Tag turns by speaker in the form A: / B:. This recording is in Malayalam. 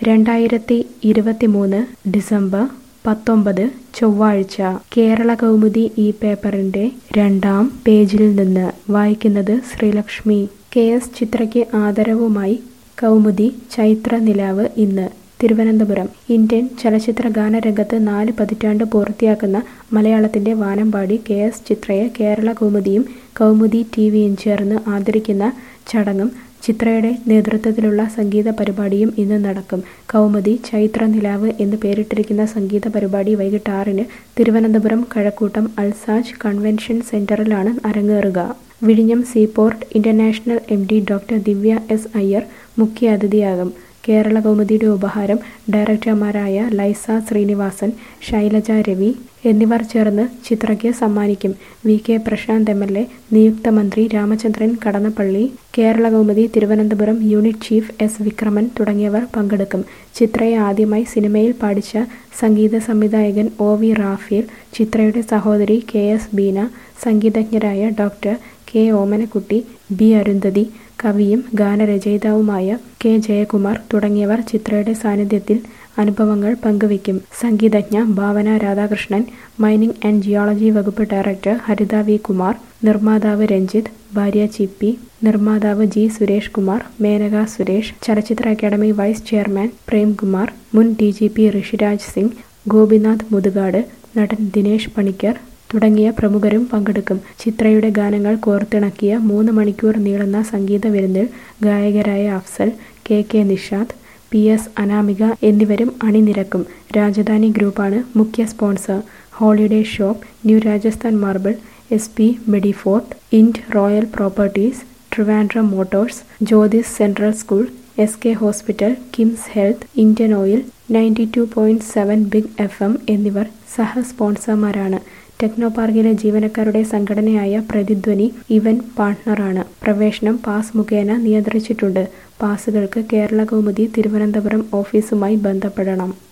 A: രണ്ടായിരത്തി ഇരുപത്തിമൂന്ന് ഡിസംബർ പത്തൊമ്പത് ചൊവ്വാഴ്ച കേരള കൗമുദി ഈ പേപ്പറിന്റെ രണ്ടാം പേജിൽ നിന്ന് വായിക്കുന്നത് ശ്രീലക്ഷ്മി കെ എസ് ചിത്രയ്ക്ക് ആദരവുമായി കൗമുദി ചൈത്ര നിലാവ് ഇന്ന് തിരുവനന്തപുരം ഇന്ത്യൻ ചലച്ചിത്ര ഗാനരംഗത്ത് നാല് പതിറ്റാണ്ട് പൂർത്തിയാക്കുന്ന മലയാളത്തിന്റെ വാനമ്പാടി കെ എസ് ചിത്രയെ കേരള കൗമുദിയും കൗമുദി ടി വിയും ചേർന്ന് ആദരിക്കുന്ന ചടങ്ങും ചിത്രയുടെ നേതൃത്വത്തിലുള്ള സംഗീത പരിപാടിയും ഇന്ന് നടക്കും കൗമുദി ചൈത്ര നിലാവ് എന്ന് പേരിട്ടിരിക്കുന്ന സംഗീത പരിപാടി വൈകിട്ട് ആറിന് തിരുവനന്തപുരം കഴക്കൂട്ടം അൽസാജ് കൺവെൻഷൻ സെന്ററിലാണ് അരങ്ങേറുക വിഴിഞ്ഞം seaport international M D doctor Divya S Iyer മുഖ്യ അതിഥിയാകും കേരള കൗമുദിയുടെ ഉപഹാരം ഡയറക്ടർമാരായ ലൈസ ശ്രീനിവാസൻ ശൈലജ രവി എന്നിവർ ചേർന്ന് ചിത്രയ്ക്ക് സമ്മാനിക്കും V K Prashanth M L A നിയുക്ത മന്ത്രി Ramachandran Kadannappally Kerala Kaumudi Thiruvananthapuram unit chief S Vikraman തുടങ്ങിയവർ പങ്കെടുക്കും ചിത്രയെ ആദ്യമായി സിനിമയിൽ പാടിച്ച സംഗീത സംവിധായകൻ ഒ വി റാഫേൽ ചിത്രയുടെ സഹോദരി കെ എസ് ബീന സംഗീതജ്ഞരായ doctor K Omanakutty B Arundhati കവിയും ഗാനരചയിതാവുമായ കെ ജയകുമാർ തുടങ്ങിയവർ ചിത്രയുടെ സാന്നിധ്യത്തിൽ അനുഭവങ്ങൾ പങ്കുവയ്ക്കും സംഗീതജ്ഞ Bhavana Radhakrishnan mining and geology വകുപ്പ് ഡയറക്ടർ ഹരിത വി കുമാർ നിർമ്മാതാവ് രഞ്ജിത്ത് ഭാര്യ ചിപ്പി നിർമ്മാതാവ് ജി സുരേഷ് കുമാർ മേനക സുരേഷ് ചലച്ചിത്ര അക്കാദമി വൈസ് ചെയർമാൻ പ്രേംകുമാർ മുൻ D G P Rishiraj Singh Gopinath Muthukad നടൻ ദിനേശ് പണിക്കർ തുടങ്ങിയ പ്രമുഖരും പങ്കെടുക്കും ചിത്രയുടെ ഗാനങ്ങൾ കോർത്തിണക്കിയ മൂന്ന് മണിക്കൂർ നീളുന്ന സംഗീത വിരുന്നിൽ ഗായകരായ Afsal K K Nishad P S Anamika എന്നിവരും അണിനിരക്കും രാജധാനി ഗ്രൂപ്പാണ് മുഖ്യ sponsor holiday shop new Rajasthan marble S P Medifort Ind Royal properties Trivandrum motors Jyothis central school S K hospital KIMS health Indian oil ninety two point seven big F M എന്നിവർ സഹ സ്പോൺസർമാരാണ് ടെക്നോ പാർക്കിലെ ജീവനക്കാരുടെ സംഘടനയായ പ്രതിധ്വനി ഇവന്റ് പാർട്ട്ണറാണ് പ്രവേശനം പാസ് മുഖേന നിയന്ത്രിച്ചിട്ടുണ്ട് പാസുകൾക്ക് കേരള കൗമുദി തിരുവനന്തപുരം ഓഫീസുമായി ബന്ധപ്പെടണം